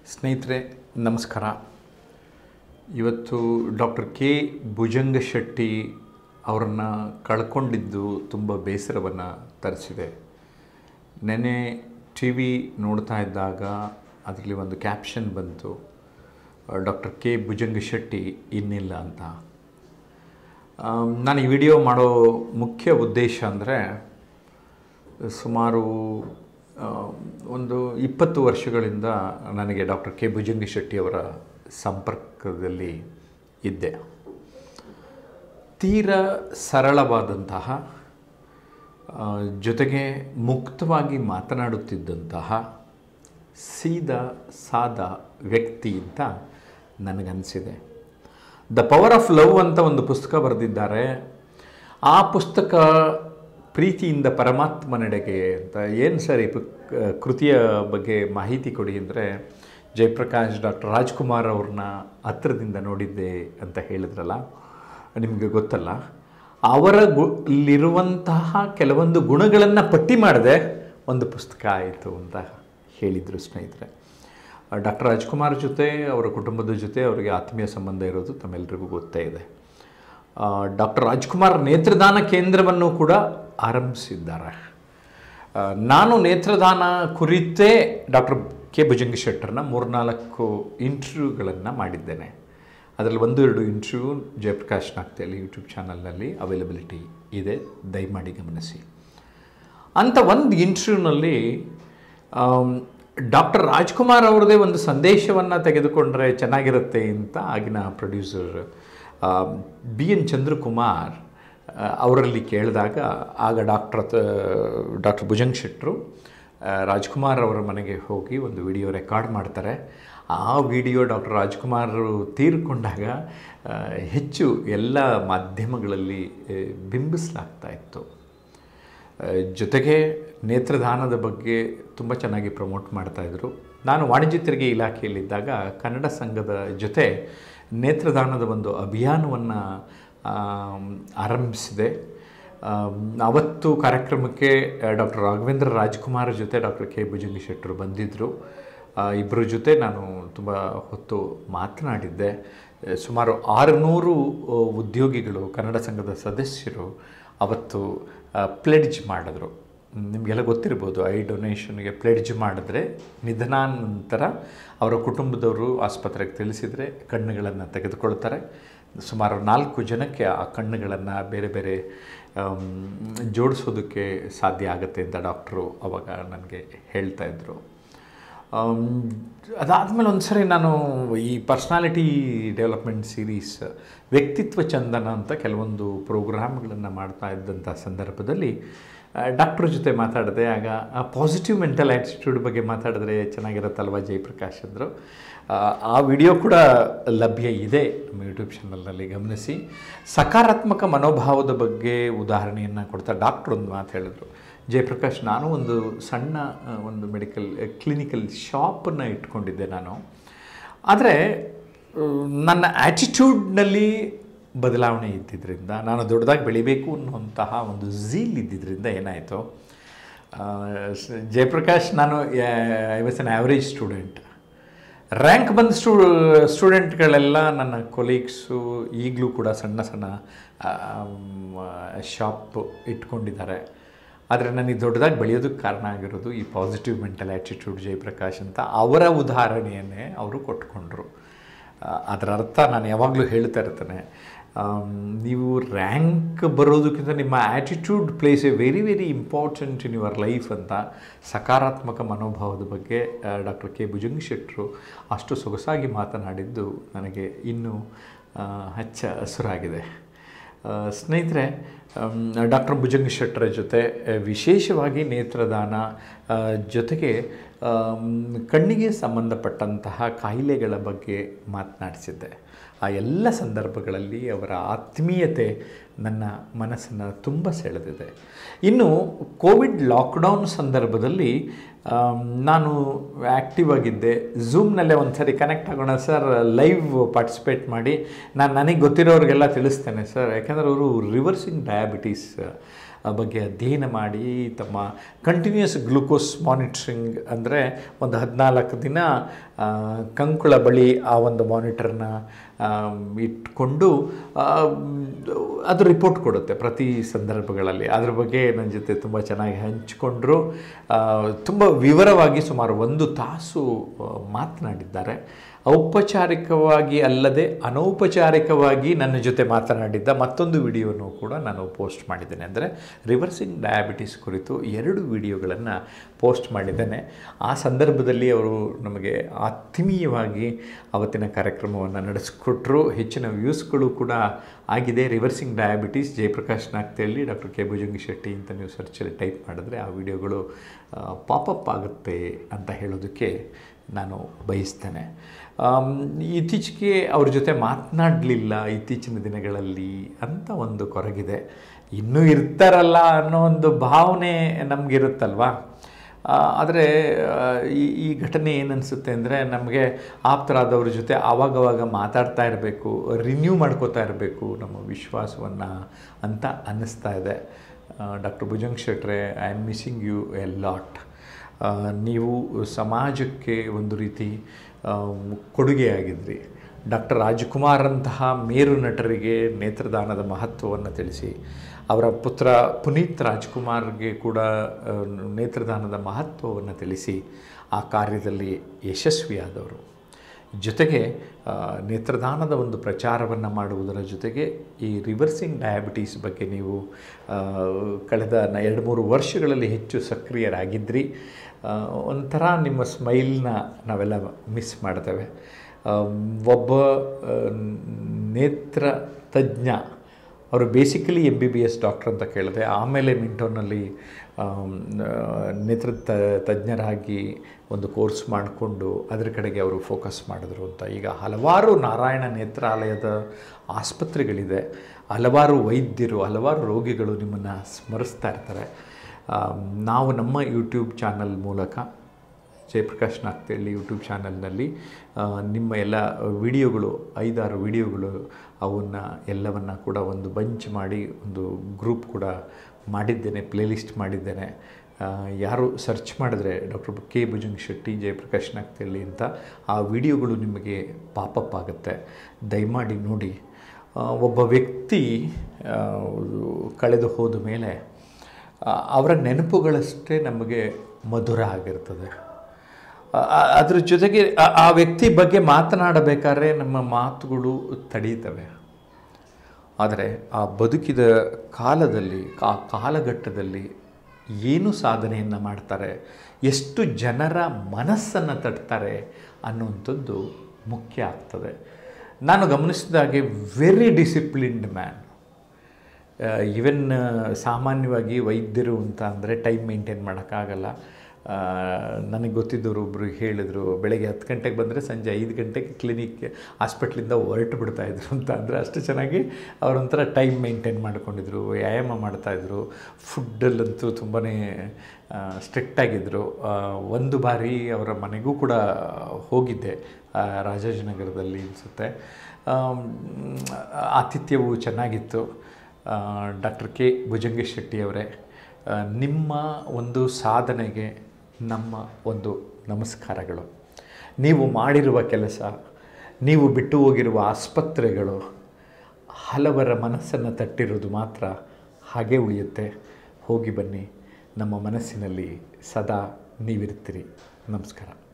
ಸ್ನೇಹಿತರೆ ನಮಸ್ಕಾರ ಇವತ್ತು ಡಾಕ್ಟರ್ ಕೆ ಭುಜಂಗ ಶೆಟ್ಟಿ ಅವರನ್ನು ಕಳ್ಕೊಂಡಿದ್ದು ತುಂಬ ಬೇಸರವನ್ನು ತರಿಸಿದೆ ನೆನ್ನೆ ಟಿ ವಿ ನೋಡ್ತಾ ಇದ್ದಾಗ ಅದರಲ್ಲಿ ಒಂದು ಕ್ಯಾಪ್ಷನ್ ಬಂತು ಡಾಕ್ಟರ್ ಕೆ ಭುಜಂಗ ಶೆಟ್ಟಿ ಇನ್ನಿಲ್ಲ ಅಂತ ಆಮ್, ನಾನು ಈ ವಿಡಿಯೋ ಮಾಡೋ ಮುಖ್ಯ ಉದ್ದೇಶ ಅಂದರೆ ಸುಮಾರು ಆ, ಒಂದು ಇಪ್ಪತ್ತು ವರ್ಷಗಳಿಂದ ನನಗೆ ಡಾಕ್ಟರ್ ಕೆ ಭುಜಂಗಿ ಶೆಟ್ಟಿ ಅವರ ಸಂಪರ್ಕದಲ್ಲಿ ಇದ್ದೆ ತೀರ ಸರಳವಾದಂತಹ ಆ, ಜೊತೆಗೆ ಮುಕ್ತವಾಗಿ ಮಾತನಾಡುತ್ತಿದ್ದಂತಹ ಸೀದಾ ಸಾದಾ ವ್ಯಕ್ತಿ ಅಂತ ನನಗನ್ನಿಸಿದೆ ದ ಪವರ್ ಆಫ್ ಲವ್ ಅಂತ ಒಂದು ಪುಸ್ತಕ ಬರೆದಿದ್ದಾರೆ ಆ ಪುಸ್ತಕ ಪ್ರೀತಿಯಿಂದ ಪರಮಾತ್ಮನೆಡೆಗೆ ಅಂತ ಏನು ಸರ್ ಈ ಪುಕ್- ಕೃತಿಯ ಬಗ್ಗೆ ಮಾಹಿತಿ ಕೊಡಿ ಅಂದರೆ ಜಯಪ್ರಕಾಶ್ ಡಾಕ್ಟರ್ ರಾಜ್ಕುಮಾರ್ ಅವ್ರನ್ನ ಹತ್ರದಿಂದ ನೋಡಿದ್ದೆ ಅಂತ ಹೇಳಿದ್ರಲ್ಲ ನಿಮಗೆ ಗೊತ್ತಲ್ಲ ಅವರ ಗು ಇಲ್ಲಿರುವಂತಹ ಕೆಲವೊಂದು ಗುಣಗಳನ್ನು ಪಟ್ಟಿ ಮಾಡದೆ ಒಂದು ಪುಸ್ತಕ ಆಯಿತು ಅಂತ ಹೇಳಿದರು ಸ್ನೇಹಿತರೆ ಡಾಕ್ಟರ್ ರಾಜ್ಕುಮಾರ್ ಜೊತೆ ಅವರ ಕುಟುಂಬದ ಜೊತೆ ಅವರಿಗೆ ಆತ್ಮೀಯ ಸಂಬಂಧ ಇರೋದು ತಮ್ಮೆಲ್ಲರಿಗೂ ಗೊತ್ತೇ ಇದೆ ಡಾಕ್ಟರ್ ರಾಜ್ಕುಮಾರ್ ನೇತ್ರದಾನ ಕೇಂದ್ರವನ್ನು ಕೂಡ ಆರಂಭಿಸಿದ್ದಾರೆ ಆ, ನಾನು ನೇತ್ರದಾನ ಕುರಿತೇ ಡಾಕ್ಟರ್ ಕೆ ಭುಜಂಗಿ ಶೆಟ್ಟರ್ನ ಮೂರ್ನಾಲ್ಕು ಇಂಟರ್ವ್ಯೂಗಳನ್ನು ಮಾಡಿದ್ದೇನೆ ಅದರಲ್ಲಿ ಒಂದು ಎರಡು ಇಂಟರ್ವ್ಯೂ ಜಯಪ್ರಕಾಶ್ ನಾಗ್ತಿಯಲ್ಲಿ ಯೂಟ್ಯೂಬ್ ಚಾನಲ್ನಲ್ಲಿ ಅವೈಲಬಿಲಿಟಿ ಇದೆ ದಯಮಾಡಿ ಗಮನಿಸಿ ಅಂತ ಒಂದು ಇಂಟರ್ವ್ಯೂನಲ್ಲಿ ಡಾಕ್ಟರ್ ರಾಜ್ಕುಮಾರ್ ಅವರದೇ ಒಂದು ಸಂದೇಶವನ್ನು ತೆಗೆದುಕೊಂಡ್ರೆ ಚೆನ್ನಾಗಿರುತ್ತೆ ಅಂತ ಆಗಿನ ಪ್ರೊಡ್ಯೂಸರ್ ಬಿ ಎನ್ ಚಂದ್ರಕುಮಾರ್ ಆ, ಅವರಲ್ಲಿ ಕೇಳಿದಾಗ ಆಗ ಡಾಕ್ಟರ್ ಡಾಕ್ಟರ್ ಭುಜಂಗ್ ಶೆಟ್ಟರು ಆ, ರಾಜ್ಕುಮಾರ್ ಅವರ ಮನೆಗೆ ಹೋಗಿ ಒಂದು ವಿಡಿಯೋ ರೆಕಾರ್ಡ್ ಮಾಡ್ತಾರೆ ಆ ವಿಡಿಯೋ ಡಾಕ್ಟರ್ ರಾಜ್ಕುಮಾರ್ ತೀರ್ಕೊಂಡಾಗ ಆ, ಹೆಚ್ಚು ಎಲ್ಲ ಮಾಧ್ಯಮಗಳಲ್ಲಿ ಆ, ಬಿಂಬಿಸಲಾಗ್ತಾ ಇತ್ತು ಆ, ಜೊತೆಗೆ ನೇತ್ರದಾನದ ಬಗ್ಗೆ ತುಂಬ ಚೆನ್ನಾಗಿ ಪ್ರಮೋಟ್ ಮಾಡ್ತಾಯಿದ್ರು ನಾನು ವಾಣಿಜ್ಯ ತೆರಿಗೆ ಇಲಾಖೆಯಲ್ಲಿದ್ದಾಗ ಕನ್ನಡ ಸಂಘದ ಜೊತೆ ನೇತ್ರದಾನದ ಒಂದು ಅಭಿಯಾನವನ್ನು ಆರಂಭಿಸಿದೆ ಆಮ್, ಅವತ್ತು ಕಾರ್ಯಕ್ರಮಕ್ಕೆ ಡಾಕ್ಟರ್ ರಾಘವೇಂದ್ರ ರಾಜ್ಕುಮಾರ್ ಜೊತೆ ಡಾಕ್ಟರ್ ಕೆ ಭುಜಂಗಿ ಶೆಟ್ಟರು ಬಂದಿದ್ದರು ಇಬ್ಬರ ಜೊತೆ ನಾನು ತುಂಬ ಹೊತ್ತು ಮಾತನಾಡಿದ್ದೆ ಆ, ಸುಮಾರು ಆರುನೂರು ಆ, ಉದ್ಯೋಗಿಗಳು ಕನ್ನಡ ಸಂಘದ ಸದಸ್ಯರು ಅವತ್ತು ಪ್ಲೆಡ್ಜ್ ಮಾಡಿದ್ರು ನಿಮಗೆಲ್ಲ ಗೊತ್ತಿರ್ಬೋದು ಐ ಡೊನೇಷನ್ಗೆ ಪ್ಲೆಡ್ಜ್ ಮಾಡಿದ್ರೆ ನಿಧನಾನಂತರ ಅವರ ಕುಟುಂಬದವರು ಆಸ್ಪತ್ರೆಗೆ ತಿಳಿಸಿದರೆ ಕಣ್ಣುಗಳನ್ನು ತೆಗೆದುಕೊಳ್ತಾರೆ ಸುಮಾರು ನಾಲ್ಕು ಜನಕ್ಕೆ ಆ ಕಣ್ಣುಗಳನ್ನು ಬೇರೆ ಬೇರೆ ಆಮ್, ಜೋಡಿಸೋದಕ್ಕೆ ಸಾಧ್ಯ ಆಗುತ್ತೆ ಅಂತ ಡಾಕ್ಟ್ರು ಅವಾಗ ನನಗೆ ಹೇಳ್ತಾ ಇದ್ದರು ಅದಾದಮೇಲೆ ಒಂದು ಸರಿ ನಾನು ಈ ಪರ್ಸ್ನಾಲಿಟಿ ಡೆವಲಪ್ಮೆಂಟ್ ಸೀರೀಸ್ ವ್ಯಕ್ತಿತ್ವ ಚಂದನ ಅಂತ ಕೆಲವೊಂದು ಪ್ರೋಗ್ರಾಮ್ಗಳನ್ನು ಮಾಡ್ತಾ ಇದ್ದಂಥ ಸಂದರ್ಭದಲ್ಲಿ ಡಾಕ್ಟ್ರ್ ಜೊತೆ ಮಾತಾಡಿದೆ ಆಗ ಆ ಪಾಸಿಟಿವ್ ಮೆಂಟಲ್ ಆ್ಯಟಿಟ್ಯೂಡ್ ಬಗ್ಗೆ ಮಾತಾಡಿದ್ರೆ ಚೆನ್ನಾಗಿರುತ್ತಲ್ವ ಜಯಪ್ರಕಾಶ್ ಅಂದರು ಆ, ಆ ವಿಡಿಯೋ ಕೂಡ ಲಭ್ಯ ಇದೆ ನಮ್ಮ ಯೂಟ್ಯೂಬ್ ಚಾನಲ್ನಲ್ಲಿ ಗಮನಿಸಿ ಸಕಾರಾತ್ಮಕ ಮನೋಭಾವದ ಬಗ್ಗೆ ಉದಾಹರಣೆಯನ್ನು ಕೊಡ್ತಾ ಡಾಕ್ಟ್ರ್ ಒಂದು ಮಾತು ಹೇಳಿದ್ರು ಜಯಪ್ರಕಾಶ್ ನಾನು ಒಂದು ಸಣ್ಣ ಆ, ಒಂದು ಮೆಡಿಕಲ್ ಕ್ಲಿನಿಕಲ್ ಶಾಪನ್ನು ಇಟ್ಕೊಂಡಿದ್ದೆ ನಾನು ಆದರೆ ಆ, ನನ್ನ ಆ್ಯಟಿಟ್ಯೂಡ್ನಲ್ಲಿ ಬದಲಾವಣೆ ಇದ್ದಿದ್ದರಿಂದ ನಾನು ದೊಡ್ಡದಾಗಿ ಬೆಳಿಬೇಕು ಅನ್ನುವಂತಹ ಒಂದು ಝೀಲ್ ಇದ್ದಿದ್ದರಿಂದ ಏನಾಯಿತು ಆ, ಸ- ಜಯಪ್ರಕಾಶ್ ನಾನು I was an average student rank ಬಂದ ಸ್ಟೂ ಸ್ಟೂಡೆಂಟ್ಗಳೆಲ್ಲ ನನ್ನ ಕೊಲೀಗ್ಸು ಈಗಲೂ ಕೂಡ ಸಣ್ಣ ಸಣ್ಣ ಶಾಪ್ ಇಟ್ಕೊಂಡಿದ್ದಾರೆ ಆದರೆ ನನಗೆ ದೊಡ್ಡದಾಗಿ ಬೆಳೆಯೋದಕ್ಕೆ ಕಾರಣ ಆಗಿರೋದು ಈ ಪಾಸಿಟಿವ್ ಮೆಂಟಲ್ ಆ್ಯಟಿಟ್ಯೂಡ್ ಜಯಪ್ರಕಾಶ್ ಅಂತ ಅವರ ಉದಾಹರಣೆಯನ್ನೇ ಅವರು ಕೊಟ್ಕೊಂಡ್ರು ಆ, ಅದರ ಅರ್ಥ ನಾನು ಯಾವಾಗಲೂ ಹೇಳ್ತಾ ಇರ್ತೇನೆ ಆಮ್, ನೀವು ರ್ಯಾಂಕ್ ಬರೋದಕ್ಕಿಂತ ನಿಮ್ಮ attitude plays a very very important in your life ಅಂತ ಸಕಾರಾತ್ಮಕ ಮನೋಭಾವದ ಬಗ್ಗೆ ಡಾಕ್ಟರ್ ಕೆ ಭುಜಂಗ್ ಶೆಟ್ಟರು ಅಷ್ಟು ಸೊಗಸಾಗಿ ಮಾತನಾಡಿದ್ದು ನನಗೆ ಇನ್ನೂ ಆ, ಹಚ್ಚ ಹಸುರಾಗಿದೆ ಆ, ಸ್ನೇಹಿತರೆ ಡಾಕ್ಟರ್ ಭುಜಂಗ ಶೆಟ್ಟರ ಜೊತೆ ಆ, ವಿಶೇಷವಾಗಿ ನೇತ್ರದಾನ ಆ, ಜೊತೆಗೆ ಆಮ್, ಕಣ್ಣಿಗೆ ಸಂಬಂಧಪಟ್ಟಂತಹ ಕಾಯಿಲೆಗಳ ಬಗ್ಗೆ ಮಾತನಾಡಿಸಿದ್ದೆ ಆ ಎಲ್ಲ ಸಂದರ್ಭಗಳಲ್ಲಿ ಅವರ ಆತ್ಮೀಯತೆ ನನ್ನ ಮನಸ್ಸನ್ನು ತುಂಬ ಸೆಳೆದಿದೆ ಇನ್ನು ಕೋವಿಡ್ ಲಾಕ್ಡೌನ್ ಸಂದರ್ಭದಲ್ಲಿ ಆಮ್, ನಾನು ಆ್ಯಕ್ಟಿವ್ ಆಗಿದ್ದೆ ಝೂಮ್ನಲ್ಲೇ ಒಂದು ಸರಿ ಕನೆಕ್ಟ್ ಆಗೋಣ ಸರ್ ಲೈವ್ ಪಾರ್ಟಿಸಿಪೇಟ್ ಮಾಡಿ ನಾನು ನನಗೆ ಗೊತ್ತಿರೋರಿಗೆಲ್ಲ ತಿಳಿಸ್ತೇನೆ ಸರ್ ಯಾಕಂದರೆ ಅವರು ರಿವರ್ಸಿಂಗ್ ಡಯಾಬಿಟೀಸ್ ಬಗ್ಗೆ ಅಧ್ಯಯನ ಮಾಡಿ ತಮ್ಮ ಕಂಟಿನ್ಯೂಸ್ ಗ್ಲೂಕೋಸ್ ಮಾನಿಟ್ರಿಂಗ್ ಅಂದರೆ ಒಂದು ಹದಿನಾಲ್ಕು ದಿನ ಆ, ಕಂಕುಳ ಬಳಿ ಆ ಒಂದು ಮಾನಿಟರ್ನ ಇಟ್ಕೊಂಡು ಆ, ಅದು ರಿಪೋರ್ಟ್ ಕೊಡುತ್ತೆ ಪ್ರತಿ ಸಂದರ್ಭಗಳಲ್ಲಿ ಅದ್ರ ಬಗ್ಗೆ ನನ್ನ ಜೊತೆ ತುಂಬ ಚೆನ್ನಾಗಿ ಹಂಚಿಕೊಂಡ್ರು ತುಂಬ ವಿವರವಾಗಿ ಸುಮಾರು ಒಂದು ತಾಸು ಆ, ಮಾತನಾಡಿದ್ದಾರೆ ಔಪಚಾರಿಕವಾಗಿ ಅಲ್ಲದೆ ಅನೌಪಚಾರಿಕವಾಗಿ ನನ್ನ ಜೊತೆ ಮಾತನಾಡಿದ್ದ ಮತ್ತೊಂದು ವಿಡಿಯೋನು ಕೂಡ ನಾನು ಪೋಸ್ಟ್ ಮಾಡಿದ್ದೇನೆ ಅಂದರೆ ರಿವರ್ಸಿಂಗ್ ಡಯಾಬಿಟಿಸ್ ಕುರಿತು ಎರಡು ವಿಡಿಯೋಗಳನ್ನು ಪೋಸ್ಟ್ ಮಾಡಿದ್ದೇನೆ ಆ ಸಂದರ್ಭದಲ್ಲಿ ಅವರು ನಮಗೆ ಆತ್ಮೀಯವಾಗಿ ಅವತ್ತಿನ ಕಾರ್ಯಕ್ರಮವನ್ನು ನಡೆಸಿಕೊಟ್ರು ಹೆಚ್ಚಿನ ವ್ಯೂಸ್ಗಳು ಕೂಡ ಆಗಿದೆ reversing diabetes Jayaprakash Nagtheli doctor K Bhujangi Shetty ಅಂತ ನೀವು ಸರ್ಚಲ್ಲಿ ಟೈಪ್ ಮಾಡಿದ್ರೆ ಆ ವಿಡಿಯೋಗಳು ಪಾಪಪ್ ಆಗುತ್ತೆ ಅಂತ ಹೇಳೋದಕ್ಕೆ ನಾನು ಬಯಸ್ತೇನೆ ಆಮ್, ಇತ್ತೀಚೆಗೆ ಅವ್ರ ಜೊತೆ ಮಾತನಾಡಲಿಲ್ಲ ಇತ್ತೀಚಿನ ದಿನಗಳಲ್ಲಿ ಅಂತ ಒಂದು ಕೊರಗಿದೆ ಇನ್ನೂ ಇರ್ತಾರಲ್ಲ ಅನ್ನೋ ಒಂದು ಭಾವನೆ ನಮಗಿರುತ್ತಲ್ವಾ ಆದರೆ ಈ ಈ ಘಟನೆ ಏನನ್ಸುತ್ತೆ ಅಂದರೆ ನಮಗೆ ಆಪ್ತರಾದವ್ರ ಜೊತೆ ಆವಾಗವಾಗ ಮಾತಾಡ್ತಾ ಇರಬೇಕು ರಿನ್ಯೂ ಮಾಡ್ಕೋತಾ ಇರಬೇಕು ನಮ್ಮ ವಿಶ್ವಾಸವನ್ನು ಅಂತ ಅನ್ನಿಸ್ತಾ ಇದೆ ಡಾಕ್ಟರ್ ಭುಜಂಗ್ ಶೆಟ್ರೆ I am missing you a lot ಆ, ನೀವು ಸಮಾಜಕ್ಕೆ ಒಂದು ರೀತಿ ಆ, ಕೊಡುಗೆಯಾಗಿದ್ರಿ ಡಾಕ್ಟರ್ ರಾಜ್ಕುಮಾರಂತಹ ಮೇರು ನಟರಿಗೆ ನೇತ್ರದಾನದ ಮಹತ್ವವನ್ನು ತಿಳಿಸಿ ಅವರ ಪುತ್ರ ಪುನೀತ್ ರಾಜ್ಕುಮಾರ್ಗೆ ಕೂಡ ಆ, ನೇತ್ರದಾನದ ಮಹತ್ವವನ್ನು ತಿಳಿಸಿ ಆ ಕಾರ್ಯದಲ್ಲಿ ಯಶಸ್ವಿಯಾದವರು ಜೊತೆಗೆ ಆ, ನೇತ್ರದಾನದ ಒಂದು ಪ್ರಚಾರವನ್ನು ಮಾಡುವುದರ ಜೊತೆಗೆ ಈ ರಿವರ್ಸಿಂಗ್ ಡಯಾಬಿಟೀಸ್ ಬಗ್ಗೆ ನೀವು ಆ, ಕಳೆದ ನ- ಎರಡು ಮೂರು ವರ್ಷಗಳಲ್ಲಿ ಹೆಚ್ಚು ಸಕ್ರಿಯರಾಗಿದ್ದಿರಿ ಆ, ಒಂಥರ ನಿಮ್ಮ ಸ್ಮೈಲ್ನ ನಾವೆಲ್ಲ ಮಿಸ್ ಮಾಡ್ತೇವೆ ಆ, ಒಬ್ಬ ಆ, ನೇತ್ರ ತಜ್ಞ ಅವರು basically M B B S doctor ಅಂತ ಕೇಳಿದೆ ಆಮೇಲೆ ಮಿಂಟೋನಲ್ಲಿ ಆಮ್, ಆ, ನೇತ್ರ ತ ತಜ್ಞರಾಗಿ ಒಂದು ಕೋರ್ಸ್ ಮಾಡಿಕೊಂಡು ಅದರ ಕಡೆಗೆ ಅವರು ಫೋಕಸ್ ಮಾಡಿದ್ರು ಅಂತ ಈಗ ಹಲವಾರು ನಾರಾಯಣ ನೇತ್ರಾಲಯದ ಆಸ್ಪತ್ರೆಗಳಿದೆ ಹಲವಾರು ವೈದ್ಯರು ಹಲವಾರು ರೋಗಿಗಳು ನಿಮ್ಮನ್ನು ಸ್ಮರಿಸ್ತಾ ಇರ್ತಾರೆ ಆಮ್, ನಾವು ನಮ್ಮ ಯೂಟ್ಯೂಬ್ ಚಾನಲ್ ಮೂಲಕ ಜಯಪ್ರಕಾಶ್ ನಾಗ್ತೇಳಿ ಯೂಟ್ಯೂಬ್ ಚಾನಲ್ನಲ್ಲಿ ಆ, ನಿಮ್ಮ ಎಲ್ಲ ವಿಡಿಯೋಗಳು ಐದಾರು ವಿಡಿಯೋಗಳು ಅವನ್ನು ಎಲ್ಲವನ್ನು ಕೂಡ ಒಂದು ಬಂಚ್ ಮಾಡಿ ಒಂದು ಗ್ರೂಪ್ ಕೂಡ ಮಾಡಿದ್ದೇನೆ ಪ್ಲೇಲಿಸ್ಟ್ ಮಾಡಿದ್ದೇನೆ ಆ, ಯಾರು ಸರ್ಚ್ ಮಾಡಿದ್ರೆ ಡಾಕ್ಟರ್ ಕೆ ಭುಜಂಗ್ ಶೆಟ್ಟಿ ಜಯಪ್ರಕಾಶ್ ನಾಗ್ತೇಳಿ ಅಂತ ಆ ವಿಡಿಯೋಗಳು ನಿಮಗೆ ಪಾಪಪ್ ಆಗುತ್ತೆ ದಯಮಾಡಿ ನೋಡಿ ಆ, ಒಬ್ಬ ವ್ಯಕ್ತಿ ಆ, ಕಳೆದು ಹೋದ ಮೇಲೆ ಆ, ಅವರ ನೆನಪುಗಳಷ್ಟೇ ನಮಗೆ ಮಧುರ ಆಗಿರ್ತದೆ ಆ- ಆ- ಅದ್ರ ಜೊತೆಗೆ ಆ- ಆ ವ್ಯಕ್ತಿ ಬಗ್ಗೆ ಮಾತನಾಡಬೇಕಾದ್ರೆ ನಮ್ಮ ಮಾತುಗಳು ತಡೀತವೆ ಆದರೆ ಆ ಬದುಕಿದ ಕಾಲದಲ್ಲಿ ಆ ಕಾಲಘಟ್ಟದಲ್ಲಿ ಏನು ಸಾಧನೆಯನ್ನು ಮಾಡ್ತಾರೆ ಎಷ್ಟು ಜನರ ಮನಸ್ಸನ್ನು ತಟ್ತಾರೆ ಅನ್ನುವಂಥದ್ದು ಮುಖ್ಯ ಆಗ್ತದೆ ನಾನು ಗಮನಿಸಿದ ಹಾಗೆ ವೆರಿ ಡಿಸಿಪ್ಲಿನ್ಡ್ ಮ್ಯಾನ್ ಈವನ್ ಸಾಮಾನ್ಯವಾಗಿ ವೈದ್ಯರು ಅಂತ ಅಂದರೆ ಟೈಮ್ ಮೇಂಟೈನ್ ಮಾಡೋಕ್ಕಾಗಲ್ಲ ಆ, ನನಗೆ ಗೊತ್ತಿದ್ದವರು ಒಬ್ಬರು ಹೇಳಿದರು ಬೆಳಗ್ಗೆ ಹತ್ತು ಗಂಟೆಗೆ ಬಂದರೆ ಸಂಜೆ ಐದು ಗಂಟೆಗೆ ಕ್ಲಿನಿಕ್ ಹಾಸ್ಪಿಟ್ಲಿಂದ ಹೊರಟು ಬಿಡ್ತಾಯಿದ್ರು ಅಂತ ಅಂದರೆ ಅಷ್ಟು ಚೆನ್ನಾಗಿ ಅವರೊಂಥರ ಟೈಮ್ ಮೇಂಟೈನ್ ಮಾಡ್ಕೊಂಡಿದ್ರು ವ್ಯಾಯಾಮ ಮಾಡ್ತಾಯಿದ್ರು ಫುಡ್ಡಲ್ಲಂತೂ ತುಂಬಾ ಸ್ಟ್ರಿಕ್ಟ್ ಆಗಿದ್ದರು ಆ, ಒಂದು ಬಾರಿ ಅವರ ಮನೆಗೂ ಕೂಡ ಹೋಗಿದ್ದೆ ಆ, ರಾಜಾಜಿನಗರದಲ್ಲಿ ಅನಿಸುತ್ತೆ ಆತಿಥ್ಯವು ಚೆನ್ನಾಗಿತ್ತು ಡಾಕ್ಟರ್ ಕೆ ಭುಜಂಗೇಶ್ ಶೆಟ್ಟಿ ಅವರೇ ಆ, ನಿಮ್ಮ ಒಂದು ಸಾಧನೆಗೆ ನಮ್ಮ ಒಂದು ನಮಸ್ಕಾರಗಳು ನೀವು ಮಾಡಿರುವ ಕೆಲಸ ನೀವು ಬಿಟ್ಟು ಹೋಗಿರುವ ಆಸ್ಪತ್ರೆಗಳು ಹಲವರ ಮನಸ್ಸನ್ನು ತಟ್ಟಿರೋದು ಮಾತ್ರ ಹಾಗೆ ಉಳಿಯುತ್ತೆ ಹೋಗಿ ಬನ್ನಿ ನಮ್ಮ ಮನಸ್ಸಿನಲ್ಲಿ ಸದಾ ನೀವಿರ್ತೀರಿ ನಮಸ್ಕಾರ